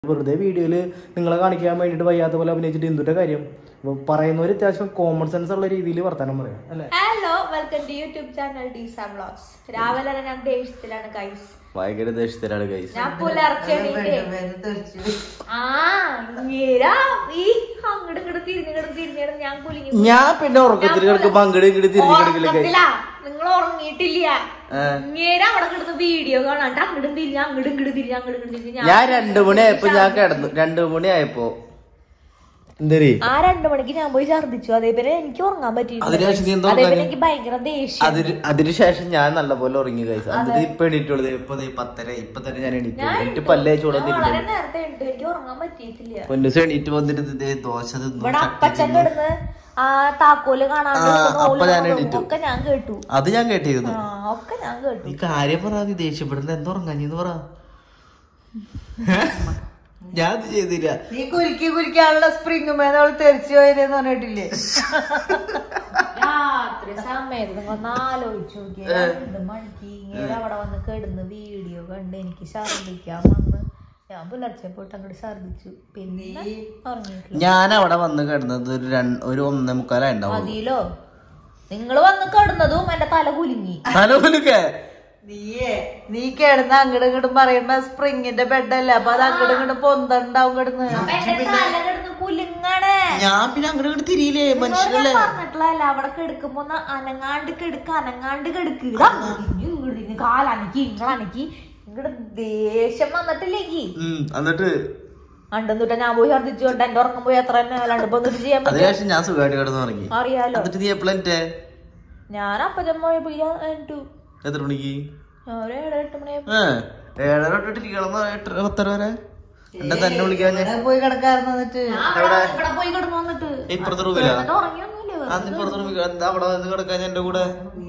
വെറുതെ വീഡിയോയിൽ നിങ്ങളെ കാണിക്കാൻ വേണ്ടിയിട്ട് വയ്യാത്ത പോലെ അഭിനയിച്ചിട്ട് എന്തിന്റെ കാര്യം അപ്പൊ പറയുന്നവര് അത്യാവശ്യം കോമൺ സെൻസ് ഉള്ള രീതിയിൽ വർത്താനം പറയാം അല്ലെ hello welcome to YouTube channel Deesa vlogs രാവിലെ തന്നെ ഞാൻ ദേഷ്യത്തിലാണ് കൈസ് ഭയങ്കര ദേഷ്യത്തിലാണ് കൈസ് ഞാൻ പുലർച്ചെ എണീറ്റേ. ആ ഇങ്ങേരാ ഈ അങ്ങോട്ട് ഇങ്ങോട്ട് തിരിഞ്ഞിങ്ങോട്ട് തിരിഞ്ഞിട്ട് ഞാൻ കുലുങ്ങി ഞാൻ പിന്നെ ഉറക്കത്തിൽ കിടക്കുമ്പോ അങ്ങോട്ട് ഇങ്ങോട്ട് തിരിഞ്ഞു കിടക്കില്ല കൈ ഉറക്കത്തിലാ. നിങ്ങൾ ഉറങ്ങിയിട്ടില്ല ഇങ്ങേരാ അവിടെ കിടന്ന് വീഡിയോ കാണാണ്ട് അങ്ങോട്ടും തിരിഞ്ഞ അങ്ങോട്ടും ഇങ്ങോട്ട് തിരിഞ്ഞ അങ്ങോട്ടും ഇങ്ങോട്ട് തിരിഞ്ഞ് ഞാൻ രണ്ടു മണി ആയപ്പോ ഞാൻ കിടന്നു രണ്ടു മണി ആയപ്പോ എന്തേ ആ രണ്ടു മണിക്ക് ഞാൻ പോയി ഛർദിച്ചു അതേപോലെ എനിക്ക് ഉറങ്ങാൻ അതിനുശേഷം നീ എന്താ പറ്റിയില്ല അതേപോലെ ഉറങ്ങാഞ്ഞേ? എനിക്ക് ഭയങ്കര ദേഷ്യം അതിന് അതിനുശേഷം ഞാൻ നല്ലപോലെ ഉറങ്ങി കൈസ് എന്നിട്ട് ഇപ്പൊ എണീറ്റുള്ളത് ഇപ്പൊ ദേ പത്തര ഇപ്പൊ തന്നെ ഞാൻ എണീറ്റു ഞാൻ എന്നിട്ട് പല്ലേ ഞാൻ ചൂടന്നിരുന്നു വളരെ നേരത്തെ എണീറ്റു എനിക്ക് ഉറങ്ങാൻ പറ്റിയിട്ടില്ല പൊന്നുസ് എണീറ്റ് വന്നിട്ട് ദേ ദോശ തിന്നു ഇവിടെ ചട്ടി അപ്പച്ചൻ തിന്നു. കിടന്ന് ആ താക്കോല് കാണാണ്ട് ആ, കിടന്ന് അപ്പൊ ഞാൻ ഓടുന്നതും എണീറ്റു. ഒക്കെ ഞാൻ കേട്ടു അത് ഞാൻ കേട്ടിരുന്നു ആ ഒക്കെ ഞാൻ കേട്ടു നീ കാര്യം പറ നീ ദേഷ്യപ്പെടുന്നത് എന്താ ഉറങ്ങാഞ്ഞെന്ന് പറ ഞാൻ ഇത് ചെയ്തില്ല നീ കുലുക്കി കുലുക്കാനുള്ള സ്പ്രിങ് മേലെ അവള് തെറിച്ചു പോയതെന്ന് പറഞ്ഞിട്ടില്ലേ രാത്രി സമയത്ത് നിങ്ങൾ ഒന്ന് ആലോചിച്ച് നോക്കിയ രണ്ട് മണിക്ക് ഇങ്ങനെ അവിടെ വന്ന് കിടന്ന് വീഡിയോ കണ്ട് എനിക്ക് ഛർദിക്കാൻ വന്ന് ഞാൻ പുലർച്ചെ പോയിട്ട് അങ്ങോട്ട് ഛർദിച്ചു പിന്നെ ഉറങ്ങിയിട്ടില്ല ഞാൻ അവിടെ വന്ന് കിടന്നത് ഒരു രണ്ട് ഒരു ഒന്നേ മുക്കാലായി ഉണ്ടാവും മതിയിലോ നിങ്ങൾ വന്ന് കിടന്നതും എന്റെ തല കുലുങ്ങി തലപോലൊക്കെ നീയേ നീ കിടന്ന് അങ്ങോട്ടും ഇങ്ങോട്ടും പറയുമ്പോ സ്പ്രിങ്ങിന്റെ ബെഡല്ലേ അപ്പൊ അത് അങ്ങോട്ടും ഇങ്ങോട്ടും പൊന്തണ്ടാവും കിടന്ന് എന്റെ തല കിടന്ന് കുലുങ്ങണേ ഞാൻ പിന്നെ അങ്ങോട്ട് ഇങ്ങോട്ട് തിരിയില്ലേ മനുഷ്യരല്ലേ പറഞ്ഞിട്ടുള്ളതല്ല അവിടെ കിടക്കുമ്പോ ഒന്ന് അനങ്ങാണ്ട് കിടക്ക് അനങ്ങാണ്ട് കിടക്ക് ഇതാ കുടിഞ്ഞു കുടിഞ്ഞു കാലനക്കി ഇങ്ങളനക്കി ഇങ്ങടെ ദേഷ്യം വന്നിട്ടില്ലെങ്കിൽ ഉം, എന്നിട്ട് അണ്ടും തൊട്ട ഞാൻ പോയി ഛർദിച്ചു കൊണ്ട് എന്റെ ഉറക്കം പോയി അത്ര തന്നെ അല്ലാണ്ട് ഇപ്പൊ ഒന്നും ചെയ്യാൻ പറ്റും അതിനുശേഷം ഞാൻ സുഖമായിട്ട് കിടന്ന് ഉറങ്ങി അറിയാലോ എന്നിട്ട് നീ എപ്പോഴാ എന്റെ ഞാൻ അപ്പച്ചൻ പോയപ്പോ എട്ടു എത്ര മണിക്ക് ഒരു ഏഴര എട്ട് മണിയായപ്പോ ഏ ഏഴര തൊട്ടിട്ട് കിടന്ന എട്ടര പത്തര വരെ എന്നെ തന്നെ വിളിക്കാൻ ഞാൻ പോയി കിടക്കാറുണ്ട് എന്നിട്ട് ഞാൻ അവിടെ ഇവിടെ പോയി കിടന്നു വന്നിട്ട് ഇപ്പുറത്തെ റൂമിലാ എന്നിട്ട് ഉറങ്ങിയൊന്നുമില്ല അന്ന് ഇപ്പുറത്തെ റൂമിൽ എന്താ അവിടെ വന്ന് കിടക്കാൻ എന്റെ കൂടെ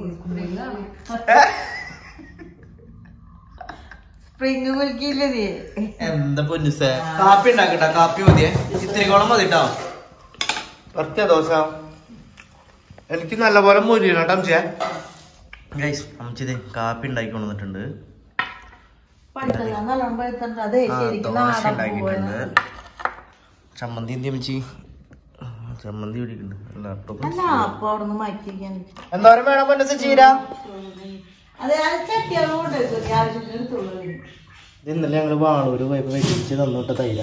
സ്പ്രിങ് കുലുക്കിയില്ലേ നീ എന്താ പൊന്നുസേ കാപ്പി ഉണ്ടാക്കട്ടാ കാപ്പി മതിയേ ഇത്തിരി കോളം മതി കേട്ടോ ഒറ്റ ദോശ എനിക്ക് നല്ലപോലെ മുരിയണം കേട്ടോ അമ്മച്ചേ ഗൈസ് അമ്മച്ചിതേ കാപ്പി ഉണ്ടാക്കി കൊണ്ടുവന്നിട്ടുണ്ട് പഴുത്തല്ല നല്ലോണം പഴുത്തണ്ട അതെ ആ, ശരിക്കും ദോശ നാടൻ ഉണ്ടാക്കിയിട്ടുണ്ട് പൂവാണ്. ചമ്മന്തി എന്തി അമ്മച്ചി ചമ്മന്തി പിടിക്കുന്നുണ്ട് ലാപ്ടോപ്പ് അല്ല അപ്പൊ അവിടെ നിന്ന് മാറ്റിയിരിക്കാൻ എന്തോരം വേണം പൊന്നസ് ചീര അതെ ആ ചട്ടിയാണ് കൊണ്ടുവച്ചു ആവശ്യത്തിന് എടുത്തോളൂ ഇത് ഇന്നലെ ഞങ്ങള് വാളൂര് പോയപ്പോ വെച്ചിട്ട് തന്നോട്ട തൈര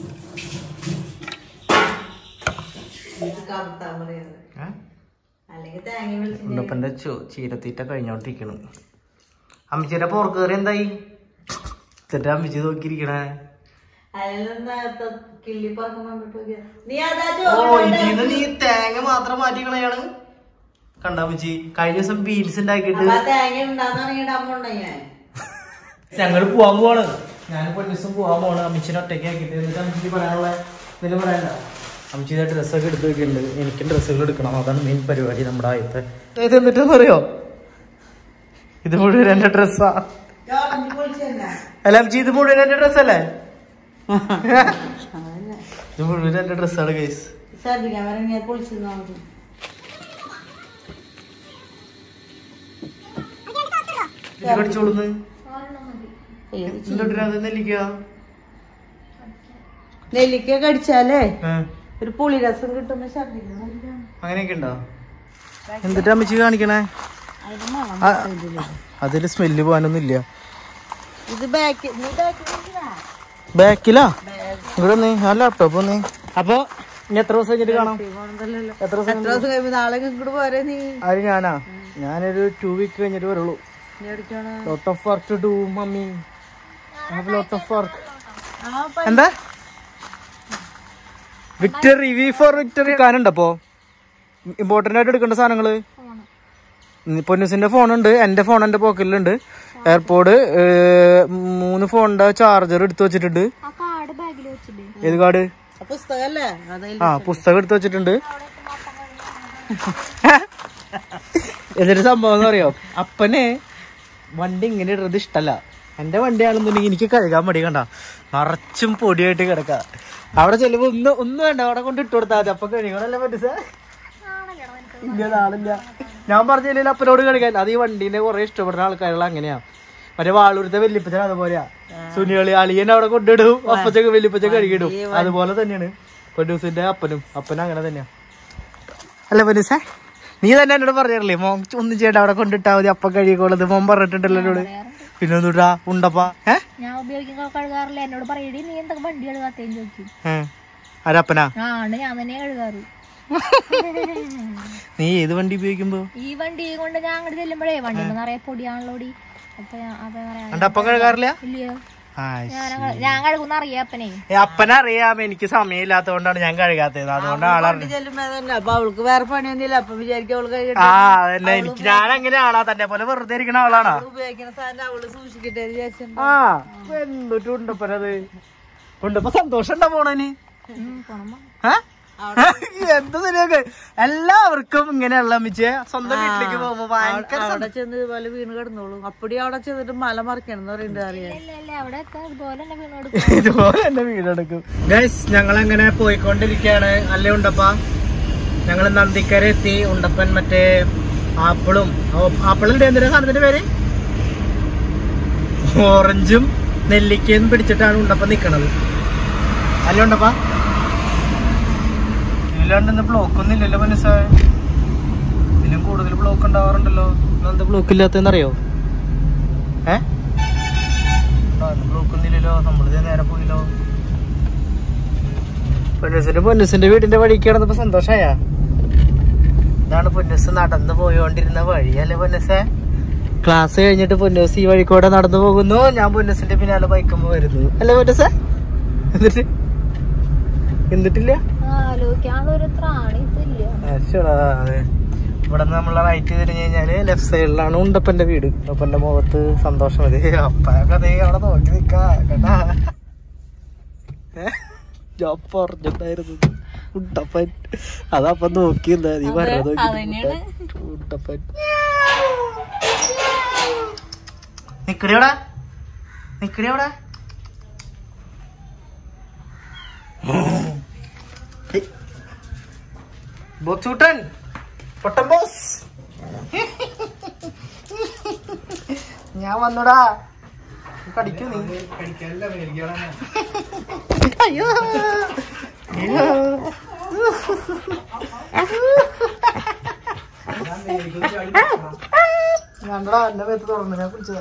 കറുത്താൻ പറയുന്നത് അല്ലെങ്കിൽ തേങ്ങ വിളിച്ചിട്ട് ഉണ്ടപ്പന്റെ ചീരത്തീറ്റ കഴിഞ്ഞോണ്ടിരിക്കണം അമ്മച്ചിയുടെ പോർക്ക് കയറി എന്തായി എന്നിട്ട് അമ്മച്ചി നോക്കിയിരിക്കണേ അതിലും നേരത്തെ കിള്ളി പറക്കം വന്നിട്ട് നോക്കിയാ. നീ അതാ ഓ ചോദിച്ചത്. ഇതിന്ന് നീ തേങ്ങ മാത്രം മാറ്റി കളയാണ് കണ്ടാ അമ്മച്ചി കഴിഞ്ഞ ദിവസം ബീൻസ് ഉണ്ടാക്കിയിട്ട് അപ്പൊ ആ തേങ്ങ ഉണ്ടാകുന്നാണെങ്കിൽ ഇടാൻ പോണ്ട ഞാൻ ഞങ്ങള് പോവാൻ പോവാണ് ഞാൻ പൊന്നിസം പോവാൻ പോവാണ് അമ്മച്ചിനെ ഒറ്റയ്ക്ക് ആക്കിയിട്ട് എന്നിട്ട് അമ്മച്ചിക്ക് പറയാനുള്ള ഇതില് പറയണ്ട അമ്മച്ചിയുടെ ഡ്രസ്സൊക്കെ എടുത്ത് വെക്കുന്നുണ്ട് എനിക്കും ഡ്രസ്സുകൾ എടുക്കണം അതാണ് മെയിൻ പരിപാടി നമ്മുടെ ആദ്യത്തെ ഇത് എന്നിട്ടെന്ന് അറിയോ ഇത് മുഴുവൻ എന്റെ ഡ്രസ്സാ ഓറഞ്ച് പൊളിച്ചല്ല അല്ല അമ്മച്ചി ഇത് മുഴുവൻ എന്റെ ഡ്രസ്സല്ലേ ഇത് മുഴുവൻ എന്റെ ഡ്രസ്സാണ് കേസ് ഛർദിക്കാൻ വരാൻ ഞാൻ പൊളിച്ചിരുന്നാ മതി ഇത് കടിച്ചോളുന്ന് എന്നിട്ട് അത് നെല്ലിക്ക നെല്ലിക്ക കടിച്ചാലേ ഏ, ഒരു പുളി രസം കിട്ടുമ്പോ ഛർദിക്കണം അങ്ങനെയൊക്കെ ഉണ്ടോ എന്നിട്ട് അമ്മച്ചി കാണിക്കണേ ആ, അതില് സ്മെല്ല് പോകാനൊന്നും ഇല്ല ഇത് ബാക്ക് നീ ബാക്ക് ബാക്കിലാ ഇവിടെ വന്നേ ആ ലാപ്ടോപ്പ് വന്നേ അപ്പൊ ഇനി എത്ര ദിവസം കഴിഞ്ഞിട്ട് കാണാം എത്ര ദിവസം എത്ര ദിവസം കഴിയുമ്പോ നാളെ ഇങ്ങോട്ട് പോരെ നീ ആര് ഞാനാ ഞാനൊരു ടു വീക്ക് കഴിഞ്ഞിട്ട് വരുള്ളൂ നീ എവിടേക്കാണ് lot of work to do mummy lot of work എന്താ വിക്ടറി വി ഫോർ വിക്ടറി കാനുണ്ടപ്പോ ഇമ്പോർട്ടന്റ് ആയിട്ട് എടുക്കേണ്ട സാധനങ്ങള് ഉം, പൊന്നൂസിന്റെ ഫോണുണ്ട് എന്റെ ഫോൺ എന്റെ പോക്കറ്റിലുണ്ട് എയർപോഡ് മൂന്ന് ഫോണിന്റെ ചാർജർ എടുത്തു വെച്ചിട്ടുണ്ട് ആ കാർഡ് ബാഗിൽ വെച്ചില്ലേ ഏത് കാർഡ് പുസ്തകല്ലേ അതായത് ആ പുസ്തകം എടുത്തു വെച്ചിട്ടുണ്ട് എന്നിട്ട് സംഭവം എന്ന് അറിയോ അപ്പന് വണ്ടി ഇങ്ങനെ ഇടുന്നത് ഇഷ്ടല്ല എന്റെ വണ്ടിയാണെന്നുണ്ടെങ്കിൽ എനിക്ക് കഴുകാൻ മടി കണ്ട നിറച്ചും പൊടിയായിട്ട് കിടക്ക അവിടെ ചെല്ലുമ്പോ ഒന്ന് ഒന്നും വേണ്ട അവിടെ കൊണ്ട് ഇട്ട് കൊടുത്താൽ മതി അപ്പൊ കഴുകണല്ലേ പറ്റുക ഇല്ല നാളില്ല ഞാൻ പറഞ്ഞില്ല അപ്പനോട് കഴുകാൻ അത് ഈ വണ്ടീനെ കുറെ ഇഷ്ടപ്പെടുന്ന ആൾക്കാരുകൾ അങ്ങനെയാ മറ്റേ വാളൂരത്തെ വല്യപ്പച്ചൻ അതുപോലെയാ സുനികളി അളിയൻ അവിടെ കൊണ്ടിടും അപ്പച്ചക്ക് വലിയപ്പച്ച കഴുകിടും അതുപോലെ തന്നെയാണ് പൊന്നൂസിന്റെ അപ്പനും അപ്പനും അങ്ങനെ തന്നെയാ അല്ല പൊന്നൂസേ നീ തന്നെ എന്നോട് പറഞ്ഞില്ലേ മോൻ ഒന്നും ചെയ്യണ്ട അവിടെ കൊണ്ടിട്ടാ മതി അപ്പം കഴുകിക്കോളത് മോൻ പറഞ്ഞിട്ടുണ്ടല്ലോ എന്നോട് പിന്നെ ഒന്നുടാ ഉണ്ടപ്പാ ഏ ഞാൻ ഉപയോഗിക്കുന്ന കഴുകാറില്ല എന്നോട് പറയടി നീ എന്തൊക്കെ വണ്ടി കഴുകാത്തേന്ന് ചോദിക്കും ഏ ആരപ്പനാ ആ ആണ് ഞാൻ തന്നെ കഴുകാറ് നീ ഏത് വണ്ടി ഉപയോഗിക്കുമ്പോ ഈ വണ്ടി കൊണ്ട് ഞാൻ അങ്ങോട്ട് ചെല്ലുമ്പോഴേ വണ്ടി നിറയെ പൊടിയാണല്ലോടി അപ്പൊ ഞാൻ- അപ്പൊ പറയാ എന്റെ അപ്പം കഴുകാറില്ല ഇല്ലയോ ആ ഞാൻ ഞാൻ കഴുകുന്ന അറിയാം അപ്പനെ ഏ, അപ്പനറിയാം എനിക്ക് സമയമില്ലാത്തതുകൊണ്ടാണ് ഞാൻ കഴുകാത്തത് അതുകൊണ്ട് ആളറിഞ്ഞു ചെല്ലുമ്പോ അതന്നെ അപ്പൊ അവൾക്ക് വേറെ പണിയൊന്നുമില്ല അപ്പൊ വിചാരിക്കും അവള് കൈ ആ അതന്നെ എനിക്ക് ഞാൻ അങ്ങനെ ആളാ തന്നെ പോലെ വെറുതെ ഇരിക്കണ ആളാണോ ഉപയോഗിക്കുന്ന സാധനം അവള് സൂക്ഷിക്കട്ടെ എന്ന് വിചാരിച്ചു ആ എന്തൊരു ഉണ്ടപ്പനത് ഉണ്ടപ്പ സന്തോഷം ഉണ്ടാ പോണേന് ഏ? എന്ത് ശരിയൊക്കെ എല്ലാവർക്കും ഇങ്ങനെയുള്ള അമ്മിച്ചേ സ്വന്തം വീട്ടിലേക്ക് പോകുമ്പോ ഭയങ്കര അവിടെ ചെന്ന് ഇതുപോലെ വീണ് കിടന്നോളും അപ്പടി അവിടെ ചെന്നിട്ട് മല മറിക്കണം എന്ന് പറയുന്നത് അറിയാം ഇല്ല ഇല്ല അവിടെ എത്താൻ ഇതുപോലെ തന്നെ വീണ് കൊടുക്കും ഇതുപോലെ തന്നെ വീടെടുക്കും ഗൈസ് ഞങ്ങൾ അങ്ങനെ പോയിക്കൊണ്ടിരിക്കുകയാണ് അല്ലേ ഉണ്ടപ്പ ഞങ്ങൾ നന്ദിക്കര എത്തി ഉണ്ടപ്പൻ മറ്റേ ആപ്പിളും ആപ്പിളിന്റെ എന്തിനാ സാധനത്തിന്റെ പേര് ഓറഞ്ചും നെല്ലിക്കയും പിടിച്ചിട്ടാണ് ഉണ്ടപ്പൻ നിക്കണത് അല്ലേ ഉണ്ടപ്പ ഇതിലാണ്ട് ഇന്ന് ബ്ലോക്ക് ഒന്നും ഇല്ലല്ലോ മനസ്സേ ഇതിലും കൂടുതൽ ബ്ലോക്ക് ഉണ്ടാവാറുണ്ടല്ലോ എന്താ ബ്ലോക്ക് ഇല്ലാത്തതെന്നറിയോ ഏ ബ്ലോക്ക് ഒന്നുമില്ലല്ലോ നമ്മളിത് നേരെ പോയില്ലോ പൊന്നൂസിന്റെ പൊന്നൂസിന്റെ വീടിന്റെ വഴിക്ക് കിടന്നപ്പോ സന്തോഷായ ഇതാണ് പൊന്നൂസ് നടന്നു പോയോണ്ടിരുന്ന വഴി അല്ലേ പൊന്നൂസേ ക്ലാസ് കഴിഞ്ഞിട്ട് പൊന്നൂസ് ഈ വഴി കൂടെ നടന്നു പോകുന്നു ഞാൻ പൊന്നൂസിന്റെ പിന്നാലെ ബൈക്കുമ്പോ വരുന്നു അല്ലേ പൊന്നൂസേ എന്നിട്ട് എന്നിട്ടില്ല ആലോചിക്കാനുള്ള ഒരു ത്രാണി ഇതില്ല ആശ്ശടാ, അതെ ഇവിടെ നിന്ന് നമ്മളെ റൈറ്റ് തിരിഞ്ഞു കഴിഞ്ഞാല് ലെഫ്റ്റ് സൈഡിലാണ് ഉണ്ടപ്പന്റെ വീട് ഉണ്ടപ്പന്റെ മുഖത്ത് സന്തോഷം മതി അപ്പൊക്കെ അതേ അവിടെ നോക്കി നിക്കാ കേട്ടാ ഏ? ഞാൻ പറഞ്ഞിട്ടായിരുന്നു ഉണ്ടപ്പൻ അതപ്പം നോക്കി എന്താ നീ പറഞ്ഞത് ഉണ്ടപ്പൻ നിക്കടിയോടാ നിക്കടിയോടാ ബോക്സൂട്ടൻ പൊട്ടൻ ബോസ് ഞാൻ വന്നടാ കടിക്കൂ നീ അയ്യോ അയ്യോ. ഞാനടാ എന്റെ പേത്ത് തുറന്നു ഞാൻ കുടിച്ചതാ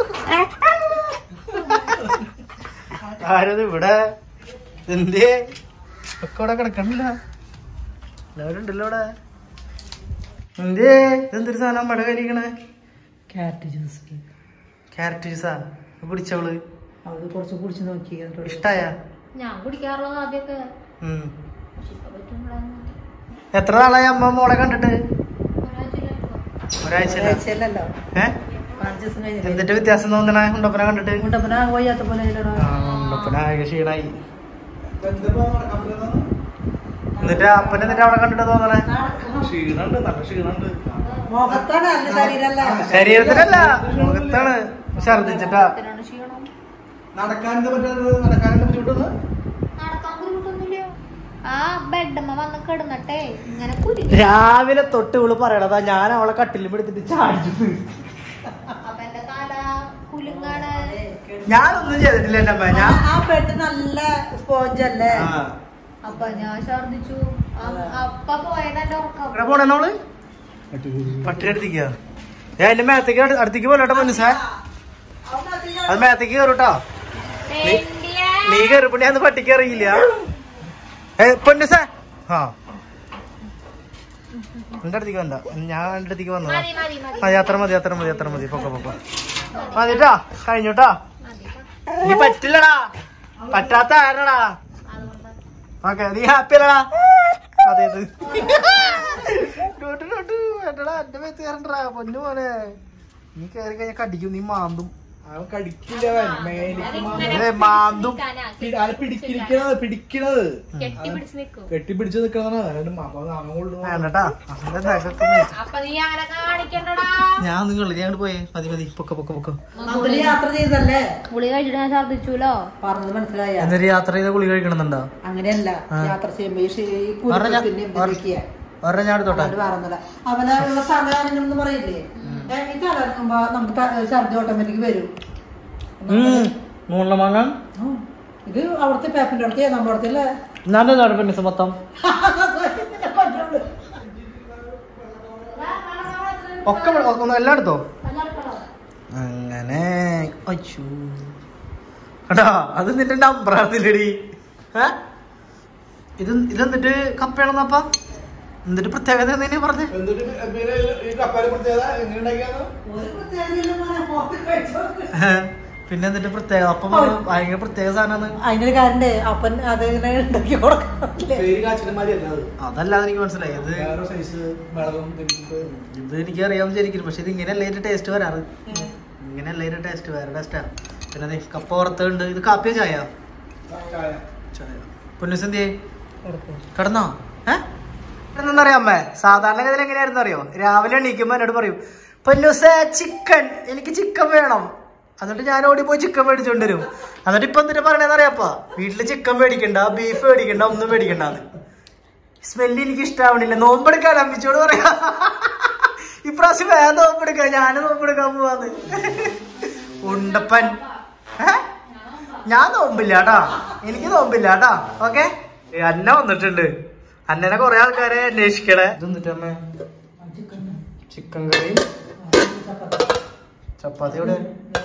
ആരത് ഇവിടെ എന്തേ ഒക്കെ ഇവിടെ കിടക്കണില്ല എല്ലാവരും ഉണ്ടല്ലോ ഇവിടെ എന്തേ ഇതെന്തൊരു സാധനം മട കരിക്കണേ ക്യാരറ്റ് ജ്യൂസ് ക്യാരറ്റ് ജ്യൂസാ കുടിച്ചവള് അവള് കുറച്ച് കുടിച്ച് നോക്കി ഇഷ്ടായ ഞാൻ കുടിക്കാറുള്ളത് ആദ്യമൊക്കെ ഉം. ഇപ്പൊ പറ്റുമ്പോഴാണ് എത്ര നാളായി അമ്മ മോളെ കണ്ടിട്ട് ഒരാഴ്ചയിലായിരിക്കും. ഒരാഴ്ച ഒരാഴ്ചയല്ലല്ലോ ഏ അഞ്ച് ദിവസം കഴിഞ്ഞിട്ട് എന്തിന്റെ വ്യത്യാസം തോന്നണേ ഉണ്ടപ്പനെ കണ്ടിട്ട് മുണ്ടപ്പന കൊയ്യാത്ത പോലെ ഇല്ലടാ. ആ, ഉണ്ടപ്പന ആകെ ക്ഷീണായി എന്നിട്ട് അപ്പനെ എന്നിട്ട് അവിടെ കണ്ടിട്ട് തോന്നണേ ക്ഷീണുണ്ട് നല്ല ക്ഷീണുണ്ട് മുഖത്താണ് അല്ല ശരീരല്ല ശരീരത്തിലല്ല മുഖത്താണ് ഛർദിച്ചിട്ടാ ഇതിനാണ് ക്ഷീണം നടക്കാൻ നടക്കാനുള്ള ബുദ്ധിമുട്ടൊന്നും നടക്കാൻ ബുദ്ധിമുട്ടൊന്നുമില്ല ആ ബെഡമ്മ വന്ന് കിടന്നട്ടെ ഇങ്ങനെ കുരി രാവിലെ തൊട്ട് ഇവള് പറയണതാ ഞാൻ അവളെ കട്ടിലും എടുത്തിട്ട് ചാടിച്ചു അപ്പൊ എന്റെ തല കുലുങ്ങാണ് ഞാനൊന്നും ചെയ്തിട്ടില്ല എന്റെ അമ്മ ഞാൻ ആ ബെഡ് നല്ല സ്പോഞ്ച് അല്ലേ ആ. അപ്പൊ ഞാൻ ഛർദിച്ചു അ- അപ്പ പോയത് എന്റെ ഉറക്കം എവിടെ പോണേ നമ്മള് പട്ടിയുടെ അടുത്തേക്കാ ഞാൻ എന്റെ മേത്തേക്ക് അടു- അടുത്തേക്ക് പോലോട്ടെ മനസ്സേ അത് മേത്തേക്ക് കയറൂട്ടോ വേണ്ടിയ നീ കയറിപ്പോ ഞാൻ പട്ടിക്ക് അറിയില്ല ഏ പൊന്നസേ ആ എന്റെ അടുത്തേക്ക് വണ്ട ഞാൻ എന്റെ അടുത്തേക്ക് വന്നതാ മതി മതി മതി മതി അത്ര മതി അത്ര മതി അത്ര മതി പൊക്ക പൊക്ക മതിട്ടാ കഴിഞ്ഞുട്ടാ മതി നീ പറ്റില്ലടാ പറ്റാത്ത ആരടാ അതുകൊണ്ട് ഓക്കെ നീ ഹാപ്പി അല്ലടാ അതെ ഇത് ഡോട്ട് ഡോട്ട് വേണ്ടടാ എന്റെ മേത്ത് കയറണ്ടാ പൊന്നു മോനെ നീ കയറി കഴിഞ്ഞാൽ കടിക്കും നീ മാന്തും അവൻ കടിക്കില്ല അവൻ മേലിക്ക് അതെ മാന്തും പിടി- അത് പിടിക്കണത് പിടിക്കണത് കെട്ടി പിടിച്ച് നിക്കും കെട്ടിപ്പിടിച്ച് നിക്കണതാണ് അപ്പൊ അങ്ങോട്ട് വേണ്ടട്ടാ അതിന്റെ നഖമൊക്കെ നീ- അപ്പൊ നീ അങ്ങനെ കാണിക്കണ്ടടാ ഞാൻ നിങ്ങൾ ഞാൻ അങ്ങോട്ട് പോയേ മതി മതി പൊക്ക പൊക്ക പൊക്ക നമ്മള് യാത്ര ചെയ്തല്ലേ ഗുളി കഴിച്ചിട്ട് ഞാൻ ഛർദിച്ചൂലോ പറഞ്ഞത് മനസ്സിലായ എന്നൊരു യാത്ര ചെയ്ത ഗുളി കഴിക്കണമെന്നുണ്ടോ അങ്ങനെയല്ല യാത്ര ചെയ്യുമ്പോ ഈ ഷീ- ഈ കുരുക്കത്തിന് ഉപയോഗിക്കുക ഒരെണ്ണം ഞാൻ എടുത്തോട്ടെ അവര് പറഞ്ഞില്ല അവനുള്ള സമയം എന്ന് പറയില്ലേ ഏ, ഈ തലർക്കുമ്പോ നമുക്ക് ത- ഛർദി ഓട്ടോമാറ്റിക് വരും ഉം. മൂന്ന് മാങ്ങ ഇത് അവിടുത്തെ പേപ്പറിന്റെ അടുത്ത് നമ്മുടെ അടുത്തല്ലേ നല്ല നാട് പെണ്ണുസ് മൊത്തം ഒക്കെ ഇവിടെ- ഒക്കെ ഒന്ന് എല്ലാം എടുത്തോ അങ്ങനെ അയ്യോ കേട്ടാ അത് നിന്റെ നമ്പറാണെന്നില്ലടി ഏ ഇത് ഇതെന്നിട്ട് കപ്പയാണെന്നപ്പ എന്നിട്ട് പ്രത്യേകത എന്തെങ്കിലും പറഞ്ഞേ എന്നിട്ട് പിന്നെ ഈ കപ്പല് പ്രത്യേകത എങ്ങനെ ഉണ്ടാക്കിയാന്ന് പിന്നെ എന്നിട്ട് പ്രത്യേകത അപ്പം ഭയങ്കര പ്രത്യേക സാധനമാണ് അതിനൊരു കാരണ്ട് അപ്പൻ അത് ഇങ്ങനെ ഉണ്ടാക്കി കൊടുക്കാറില്ലേ പേര് കാച്ചിലമാരിയല്ല അത് അതല്ലാതെ എനിക്ക് മനസ്സിലായി ഇത് വേറെ സൈസ് വെള്ളവും തിരിപ്പ് ഇത് എനിക്ക് അറിയാൻ വിചാരിക്കുന്നു പക്ഷെ ഇത് ഇങ്ങനെയല്ല ഇതിന്റെ ടേസ്റ്റ് വരാറ് ഇങ്ങനെയല്ല ഇതിന്റെ ടേസ്റ്റ് വേറെ ടേസ്റ്റാണ് പിന്നെ ദേ കപ്പ വറുത്തുണ്ട് ഇത് കാപ്പിയോ ചായ ചായ ചായ പൊന്നുസന്ധ്യേ കിടന്നോ ഏ കിടന്നറിയാം അമ്മേ സാധാരണ ഗതിയിൽ എങ്ങനെയായിരുന്നു അറിയോ രാവിലെ എണീക്കുമ്പോ എന്നോട് പറയും പൊന്നൂസേ ചിക്കൻ എനിക്ക് ചിക്കൻ വേണം എന്നിട്ട് ഞാൻ ഓടി പോയി ചിക്കൻ മേടിച്ചോണ്ട് വരും എന്നിട്ട് ഇപ്പൊ എന്നിട്ട് പറയണേന്ന് അറിയാപ്പാ വീട്ടില് ചിക്കൻ മേടിക്കണ്ട ബീഫ് മേടിക്കണ്ട ഒന്നും മേടിക്കണ്ടെന്ന് സ്മെല്ല് എനിക്ക് ഇഷ്ടാവണില്ല നോമ്പെടുക്കാൻ അമ്മിച്ചോട് പറയാ ഇപ്രാവശ്യം വേറെ നോമ്പെടുക്കാൻ ഞാൻ നോമ്പെടുക്കാൻ പോവാന്ന് ഉണ്ടപ്പൻ ഏ? ഞാൻ നോമ്പില്ല കേട്ടാ എനിക്ക് നോമ്പില്ല കേട്ടാ ഓക്കെ അന്ന വന്നിട്ടുണ്ട് അന്നനെ കൊറേ ആൾക്കാരെ അന്വേഷിക്കണേ ഇതെന്നിട്ടമ്മേ ചിക്കൻ കറി ചപ്പാത്തി ഇവിടെ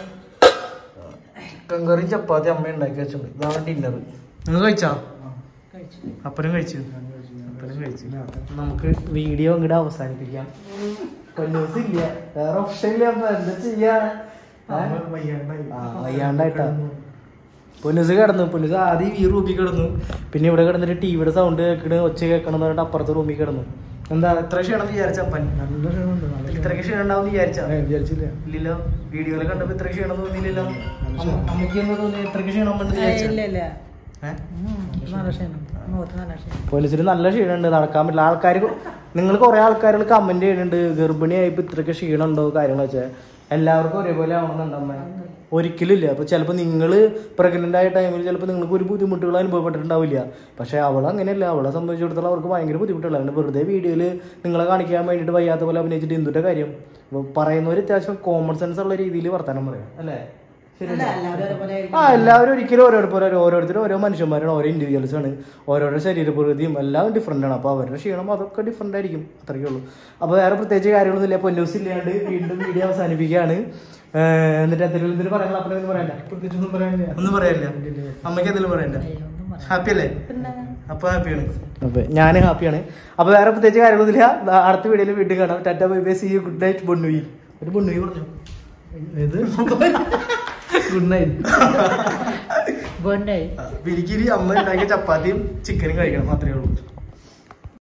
ചിക്കൻ കറി ചപ്പാത്തി അമ്മ ഉണ്ടാക്കി വെച്ചിട്ടുണ്ട് ഇതാണ് ഡിന്നർ നിങ്ങൾ കഴിച്ചാ അപ്പനും കഴിച്ചു അപ്പനും കഴിച്ചു നമുക്ക് വീഡിയോ ഇങ്ങോട്ട് അവസാനിപ്പിക്കാം കൊല്ലൂസ് ഇല്ല വേറെ ഓപ്ഷൻ ഇല്ല അപ്പൊ എന്താ ചെയ്യാ ഏ? ആ, വയ്യാണ്ടായിട്ടാ പൊന്നുസ് കിടന്നു പൊന്നുസ് ആദ്യം ഈ റൂമിൽ കിടന്നു പിന്നെ ഇവിടെ കിടന്നിട്ട് ടിവിയുടെ സൗണ്ട് കേൾക്കണ് ഒച്ച കേൾക്കണം എന്ന് പറഞ്ഞിട്ട് അപ്പുറത്തെ റൂമിൽ കിടന്നു എന്താ ഇത്ര ക്ഷീണം വിചാരിച്ച അപ്പൻ ഇത്രയ്ക്ക് ക്ഷീണം ഉണ്ടാവും വിചാരിച്ച വിചാരിച്ചില്ല ഇല്ലല്ലോ വീഡിയോയിൽ കണ്ടപ്പോ ഇത്ര ക്ഷീണം തോന്നിയില്ലല്ലോ അമ്മ- അമ്മയ്ക്ക് എന്താ തോന്നി ഇത്രയ്ക്ക് ക്ഷീണം വന്നു വിചാരിച്ച ഇല്ല ഇല്ല ഏഹ് നല്ല ക്ഷീണം മുഖത്ത് നല്ല ക്ഷീണം പോലീസിന് നല്ല ക്ഷീണമുണ്ട് നടക്കാൻ പറ്റില്ല ആൾക്കാർ നിങ്ങൾ കുറെ ആൾക്കാരുകൾ കമന്റ് ചെയ്യുന്നുണ്ട് ഗർഭിണിയായപ്പോ ഇത്രയ്ക്ക് ക്ഷീണം ഉണ്ടോ കാര്യങ്ങൾ വെച്ചാൽ എല്ലാവർക്കും ഒരേപോലെ ആവണമെന്നുണ്ട് അമ്മ ഒരിക്കലും ഇല്ല അപ്പൊ ചിലപ്പോൾ നിങ്ങൾ പ്രഗ്നന്റ് ആയ ടൈമിൽ ചിലപ്പോൾ നിങ്ങൾക്ക് ഒരു ബുദ്ധിമുട്ടുകൾ അനുഭവപ്പെട്ടിട്ടുണ്ടാവില്ല പക്ഷെ അവൾ അങ്ങനെയല്ല അവളെ സംബന്ധിച്ചിടത്തോളം അവർക്ക് ഭയങ്കര ബുദ്ധിമുട്ടുള്ള അങ്ങനെ വെറുതെ വീഡിയോയിൽ നിങ്ങളെ കാണിക്കാൻ വേണ്ടിയിട്ട് വയ്യാത്ത പോലെ അഭിനയിച്ചിട്ട് എന്തുട്ട കാര്യം അപ്പൊ പറയുന്നവർ അത്യാവശ്യം കോമൺ സെൻസ് ഉള്ള രീതിയിൽ വർത്താനം പറയാം അല്ലേ ശരിയല്ലേ? എല്ലാവരും ഒരുപോലെ ആ എല്ലാവരും ഒരിക്കലും ഓരോരുത്തർ ഓരോരുത്തരും ഓരോ മനുഷ്യന്മാരാണ് ഓരോ ഇൻഡിവിജ്വൽസ് ആണ് ഓരോരുടെ ശരീരപ്രകൃതിയും എല്ലാം ഡിഫറെൻ്റ് ആണ് അപ്പോൾ അവരുടെ ക്ഷീണം അതൊക്കെ ഡിഫറെൻ്റ് ആയിരിക്കും അത്രയേ ഉള്ളൂ അപ്പോൾ വേറെ പ്രത്യേകിച്ച് കാര്യങ്ങളൊന്നും ഇല്ല പൊന്നൂസ് ഇല്ലാണ്ട് വീണ്ടും വീഡിയോ അവസാനിപ്പിക്കുകയാണ് ഏഹ് എന്നിട്ട് എന്തെങ്കിലും എന്തെങ്കിലും പറയാനുള്ള അപ്പം എന്തെങ്കിലും പറയണ്ട പ്രത്യേകിച്ചൊന്നും പറയാനില്ല ഒന്നും പറയാനില്ല അമ്മയ്ക്ക് എന്തെങ്കിലും പറയണ്ട ഹാപ്പി അല്ലേ അപ്പൊ ഹാപ്പിയാണ് അപ്പൊ ഞാൻ ഹാപ്പിയാണ് അപ്പൊ വേറെ പ്രത്യേകിച്ച് കാര്യങ്ങളൊന്നുമില്ല ദാ അടുത്ത വീഡിയോയിൽ വീണ്ടും കാണാം tata bye bye see you good night ബൊണ്ണുയി ഒരു ബൊണ്ണുയി പറഞ്ഞു ഏത് ഗുഡ് നൈറ്റ് ബോണ്ടായി വിരിക്കിരി അമ്മ ഉണ്ടാക്കിയ ചപ്പാത്തിയും ചിക്കനും കഴിക്കണം മാത്രമേ ഉള്ളൂ